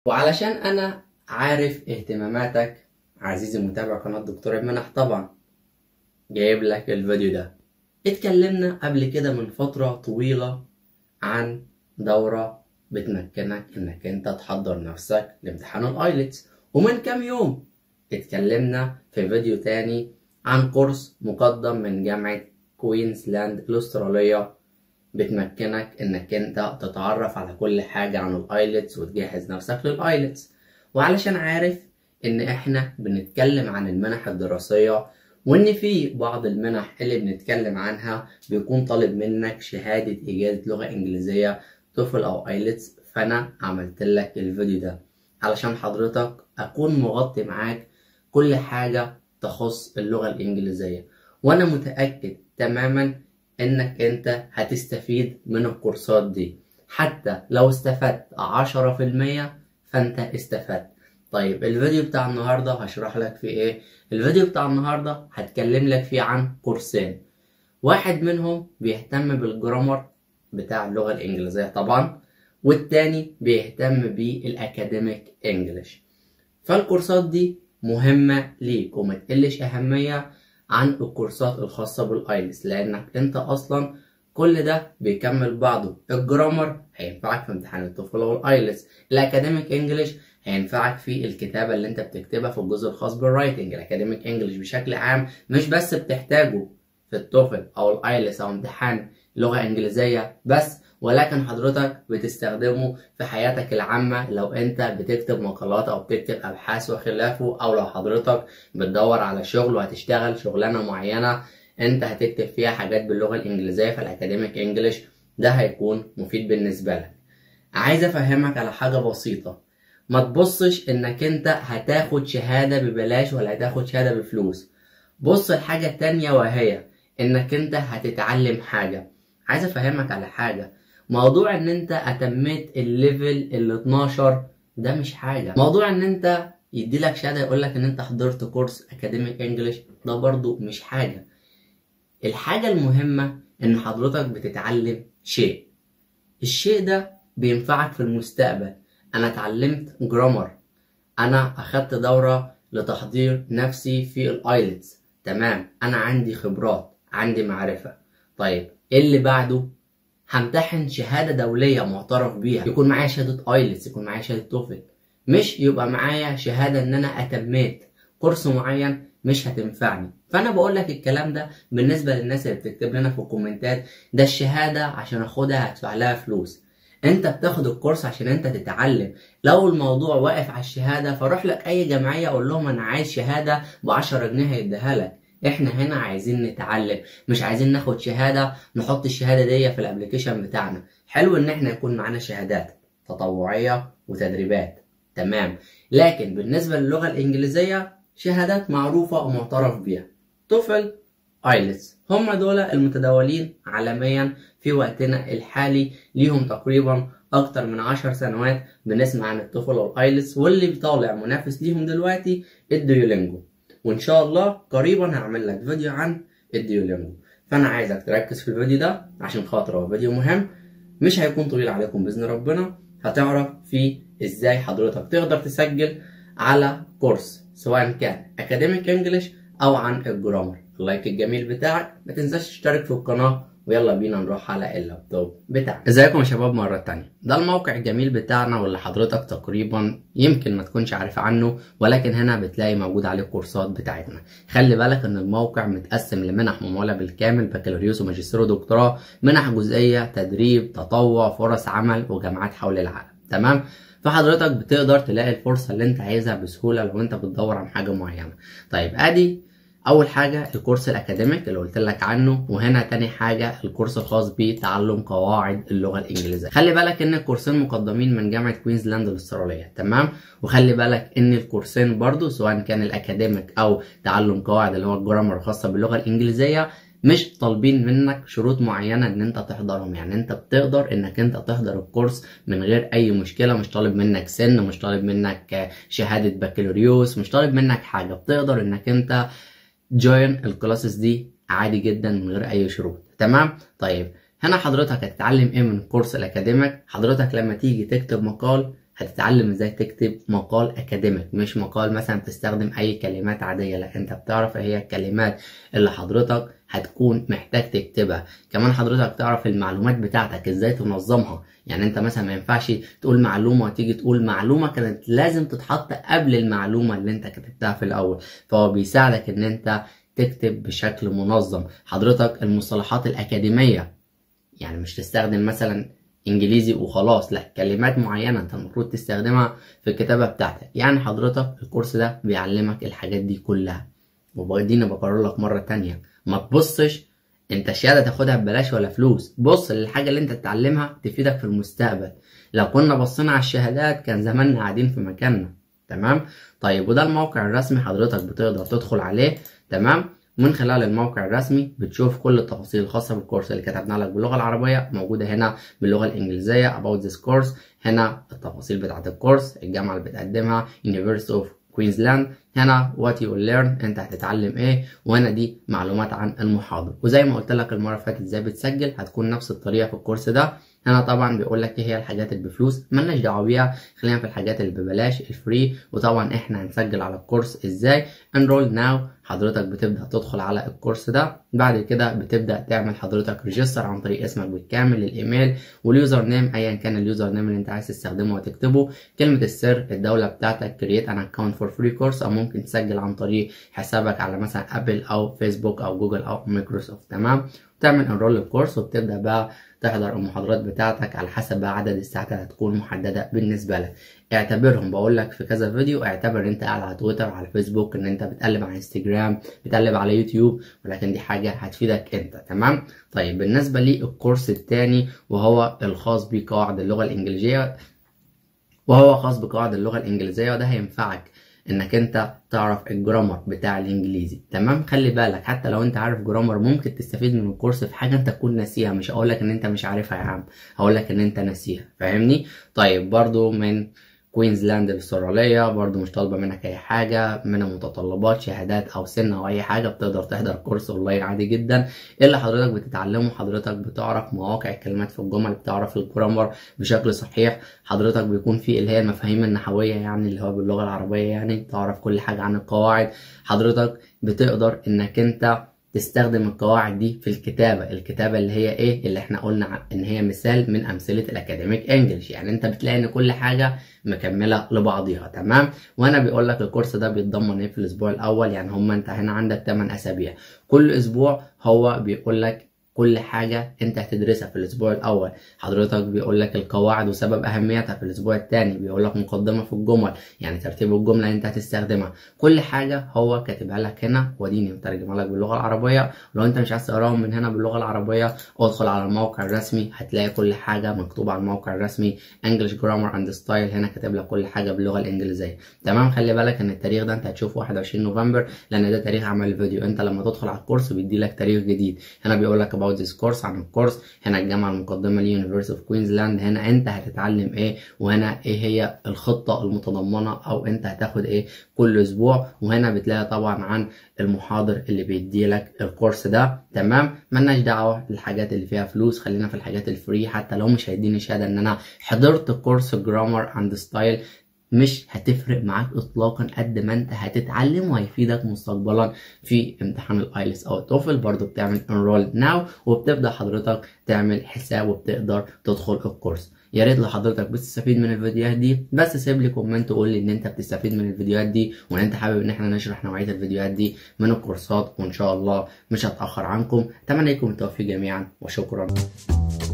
وعلشان أنا عارف اهتماماتك عزيزي متابع قناة دكتور المنح طبعا جايب لك الفيديو ده اتكلمنا قبل كده من فترة طويلة عن دورة بتمكنك انك انت تحضر نفسك لامتحان الايلتس ومن كام يوم اتكلمنا في فيديو تاني عن كورس مقدم من جامعة كوينزلاند الأسترالية بتمكنك انك انت تتعرف على كل حاجة عن الايلتس وتجهز نفسك للايلتس وعلشان عارف ان احنا بنتكلم عن المنح الدراسية وان في بعض المنح اللي بنتكلم عنها بيكون طالب منك شهادة اجازة لغة انجليزية توفل او ايلتس فانا عملت لك الفيديو ده علشان حضرتك اكون مغطي معاك كل حاجة تخص اللغة الانجليزية وانا متأكد تماما انك انت هتستفيد من الكورسات دي حتى لو استفدت عشرة في المية فانت استفدت طيب الفيديو بتاع النهاردة هشرح لك فيه ايه الفيديو بتاع النهاردة هتكلم لك فيه عن كورسين واحد منهم بيهتم بالجرامر بتاع اللغة الانجليزية طبعا والتاني بيهتم بالاكاديميك انجلش فالكورسات دي مهمة ليك وما تقلش اهمية عن الكورسات الخاصة بالايلتس لانك انت اصلا كل ده بيكمل بعضه الجرامر هينفعك في امتحان التوفل والايلتس الاكاديميك انجلش هينفعك في الكتابة اللي انت بتكتبها في الجزء الخاص بالرايتنج الاكاديميك انجلش بشكل عام مش بس بتحتاجه في التوفل او الايلتس او امتحان لغة انجليزية بس ولكن حضرتك بتستخدمه في حياتك العامة لو انت بتكتب مقالات او بتكتب ابحاث وخلافه او لو حضرتك بتدور على شغل وهتشتغل شغلانة معينة انت هتكتب فيها حاجات باللغة الانجليزية فالاكاديميك انجلش ده هيكون مفيد بالنسبة لك عايز افهمك على حاجة بسيطة ما تبصش انك انت هتاخد شهادة ببلاش ولا هتاخد شهادة بفلوس بص الحاجة التانية وهي انك انت هتتعلم حاجة عايز افهمك على حاجة موضوع ان انت اتميت الليفل ال 12 ده مش حاجة موضوع ان انت يديلك شهادة يقولك ان انت حضرت كورس اكاديميك انجلش ده برضو مش حاجة الحاجة المهمة ان حضرتك بتتعلم شيء الشيء ده بينفعك في المستقبل انا اتعلمت جرامر انا اخدت دورة لتحضير نفسي في الايلتس تمام انا عندي خبرات عندي معرفة طيب ايه اللي بعده همتحن شهادة دولية معترف بيها يكون معايا شهادة ايلتس يكون معايا شهادة توفل مش يبقى معايا شهادة ان انا اتميت كورس معين مش هتنفعني فانا بقول لك الكلام ده بالنسبة للناس اللي بتكتب لنا في الكومنتات ده الشهادة عشان اخدها هدفع لها فلوس انت بتاخد الكورس عشان انت تتعلم لو الموضوع واقف على الشهادة فروح لك اي جمعية قول لهم انا عايز شهادة بعشرة جنيه هيديها لك احنا هنا عايزين نتعلم مش عايزين ناخد شهادة نحط الشهادة دي في الابليكيشن بتاعنا حلو ان احنا يكون معانا شهادات تطوعية وتدريبات تمام لكن بالنسبة للغة الانجليزية شهادات معروفة ومعترف بيها توفل ايلتس هم دول المتداولين عالميا في وقتنا الحالي ليهم تقريبا اكتر من عشر سنوات بنسمع عن التوفل والايلتس واللي طالع منافس ليهم دلوقتي الديولينجو وان شاء الله قريبا هعمل لك فيديو عن الديولينجو فانا عايزك تركز في الفيديو ده عشان خاطر هو فيديو مهم مش هيكون طويل عليكم باذن ربنا هتعرف فيه ازاي حضرتك تقدر تسجل على كورس سواء كان اكاديميك انجلش او عن الجرامر اللايك الجميل بتاعك ما تنساش تشترك في القناه ويلا بينا نروح على اللابتوب بتاعنا ازيكم يا شباب مرة تانية ده الموقع الجميل بتاعنا واللي حضرتك تقريبا يمكن ما تكونش عارف عنه ولكن هنا بتلاقي موجود عليه الكورسات بتاعتنا خلي بالك ان الموقع متقسم لمنح ممولة بالكامل بكالوريوس وماجستير ودكتوراه منح جزئية تدريب تطوع فرص عمل وجامعات حول العالم تمام فحضرتك بتقدر تلاقي الفرصة اللي انت عايزها بسهولة لو انت بتدور عن حاجة معينة طيب ادي اول حاجه الكورس الاكاديميك اللي قلت لك عنه وهنا تاني حاجه الكورس الخاص بتعلم قواعد اللغه الانجليزيه خلي بالك ان الكورسين مقدمين من جامعه كوينزلاند الاستراليه تمام وخلي بالك ان الكورسين برضو سواء كان الاكاديميك او تعلم قواعد اللي هو الجرامر الخاصه باللغه الانجليزيه مش طالبين منك شروط معينه ان انت تحضرهم يعني انت بتقدر انك انت تحضر الكورس من غير اي مشكله مش طالب منك سن مش طالب منك شهاده بكالوريوس مش طالب منك حاجه بتقدر انك انت جوين الكلاسز دي عادي جدا من غير اي شروط تمام طيب هنا حضرتك هتتعلم ايه من الكورس الاكاديميك حضرتك لما تيجي تكتب مقال هتتعلم ازاي تكتب مقال اكاديميك مش مقال مثلا تستخدم اي كلمات عاديه لا انت بتعرف ايه هي الكلمات اللي حضرتك هتكون محتاج تكتبها كمان حضرتك تعرف المعلومات بتاعتك ازاي تنظمها يعني انت مثلا ما ينفعش تقول معلومه وتيجي تقول معلومه كانت لازم تتحط قبل المعلومه اللي انت كتبتها في الاول فهو بيساعدك ان انت تكتب بشكل منظم حضرتك المصطلحات الاكاديميه يعني مش تستخدم مثلا انجليزي وخلاص لا كلمات معينه انت المفروض تستخدمها في الكتابه بتاعتك يعني حضرتك الكورس ده بيعلمك الحاجات دي كلها وبدينا بقرر لك مره تانية ما تبصش انت شهاده تاخدها ببلاش ولا فلوس بص للحاجه اللي انت تتعلمها تفيدك في المستقبل لو كنا بصينا على الشهادات كان زماننا قاعدين في مكاننا تمام طيب وده الموقع الرسمي حضرتك بتقدر تدخل عليه تمام من خلال الموقع الرسمي بتشوف كل التفاصيل الخاصة بالكورس اللي كتبنا لك باللغة العربية موجودة هنا باللغة الإنجليزية about this course هنا التفاصيل بتاعة الكورس الجامعة اللي بتقدمها University of كوينزلاند هنا what you will learn انت هتتعلم ايه وهنا دي معلومات عن المحاضر وزي ما قلت لك المره اللي فاتت ازاي بتسجل هتكون نفس الطريقه في الكورس ده هنا طبعا بيقول لك ايه هي الحاجات اللي بفلوس ملناش دعوه بيها خلينا في الحاجات اللي ببلاش الفري وطبعا احنا هنسجل على الكورس ازاي انرول ناو حضرتك بتبدا تدخل على الكورس ده بعد كده بتبدا تعمل حضرتك ريجستر عن طريق اسمك بالكامل الايميل واليوزر نيم ايا كان اليوزر نيم اللي انت عايز تستخدمه وتكتبه كلمه السر الدوله بتاعتك كرييت ان اكونت فور فري كورس او ممكن تسجل عن طريق حسابك على مثلا ابل او فيسبوك او جوجل او مايكروسوفت تمام تعمل انرول للكورس وبتبدا بقى تحضر المحاضرات بتاعتك على حسب بقى عدد الساعات اللي هتكون محدده بالنسبه لك اعتبرهم بقول لك في كذا فيديو اعتبر ان انت قاعد على تويتر على فيسبوك ان انت بتقلب على انستجرام بتقلب على يوتيوب ولكن دي حاجه هتفيدك انت تمام طيب بالنسبه للكورس الثاني وهو الخاص بقواعد اللغه الانجليزيه وهو خاص بقواعد اللغه الانجليزيه وده هينفعك انك انت تعرف الجرامر بتاع الانجليزي تمام خلي بالك حتى لو انت عارف جرامر ممكن تستفيد من الكورس في حاجه انت تكون ناسيها مش هقول لك ان انت مش عارفها يا عم هقول لك ان انت ناسيها فاهمني طيب برضو من كوينزلاند الاسترالية برضو مش طالبة منك أي حاجة من متطلبات شهادات أو سن أو أي حاجة بتقدر تحضر كورس أونلاين عادي جدا اللي حضرتك بتتعلمه حضرتك بتعرف مواقع الكلمات في الجمل بتعرف الجرامر بشكل صحيح حضرتك بيكون في اللي هي المفاهيم النحوية يعني اللي هو باللغة العربية يعني تعرف كل حاجة عن القواعد حضرتك بتقدر إنك أنت تستخدم القواعد دي في الكتابة الكتابة اللي هي ايه اللي احنا قلنا ان هي مثال من امثلة الاكاديميك انجلش يعني انت بتلاقي ان كل حاجة مكملة لبعضيها تمام وانا بيقول لك الكورس ده بيتضمن ايه في الاسبوع الاول يعني هم انت هنا عندك 8 اسابيع كل اسبوع هو بيقول لك كل حاجة انت هتدرسها في الاسبوع الاول حضرتك بيقول لك القواعد وسبب اهميتها في الاسبوع الثاني بيقول لك مقدمة في الجمل يعني ترتيب الجملة اللي انت هتستخدمها كل حاجة هو كاتبها لك هنا وديني مترجمها لك باللغة العربية لو انت مش عايز تقراهم من هنا باللغة العربية ادخل على الموقع الرسمي هتلاقي كل حاجة مكتوبة على الموقع الرسمي English Grammar and Style هنا كاتب لك كل حاجة باللغة الانجليزية تمام خلي بالك ان التاريخ ده انت هتشوفه 21 نوفمبر لان ده تاريخ عمل الفيديو انت لما تدخل على الكورس بيدي لك تاريخ جديد هنا بيقول لك about this course عن الكورس هنا الجامعة المقدمة لي University of Queensland هنا انت هتتعلم ايه وهنا ايه هي الخطة المتضمنة او انت هتاخد ايه كل اسبوع وهنا بتلاقي طبعا عن المحاضر اللي بيدي لك الكورس ده تمام ملناش دعوة بالحاجات اللي فيها فلوس خلينا في الحاجات الفري حتى لو مش هيديني شهادة ان انا حضرت كورس جرامر اند ستايل مش هتفرق معاك اطلاقا قد ما انت هتتعلم وهيفيدك مستقبلا في امتحان الايلتس او التوفل برضو بتعمل انرول ناو وبتبدا حضرتك تعمل حساب وبتقدر تدخل الكورس يا ريت لو حضرتك بتستفيد من الفيديوهات دي بس سيب لي كومنت وقول لي ان انت بتستفيد من الفيديوهات دي وان انت حابب ان احنا نشرح نوعيه الفيديوهات دي من الكورسات وان شاء الله مش هتاخر عنكم اتمنى لكم التوفيق جميعا وشكرا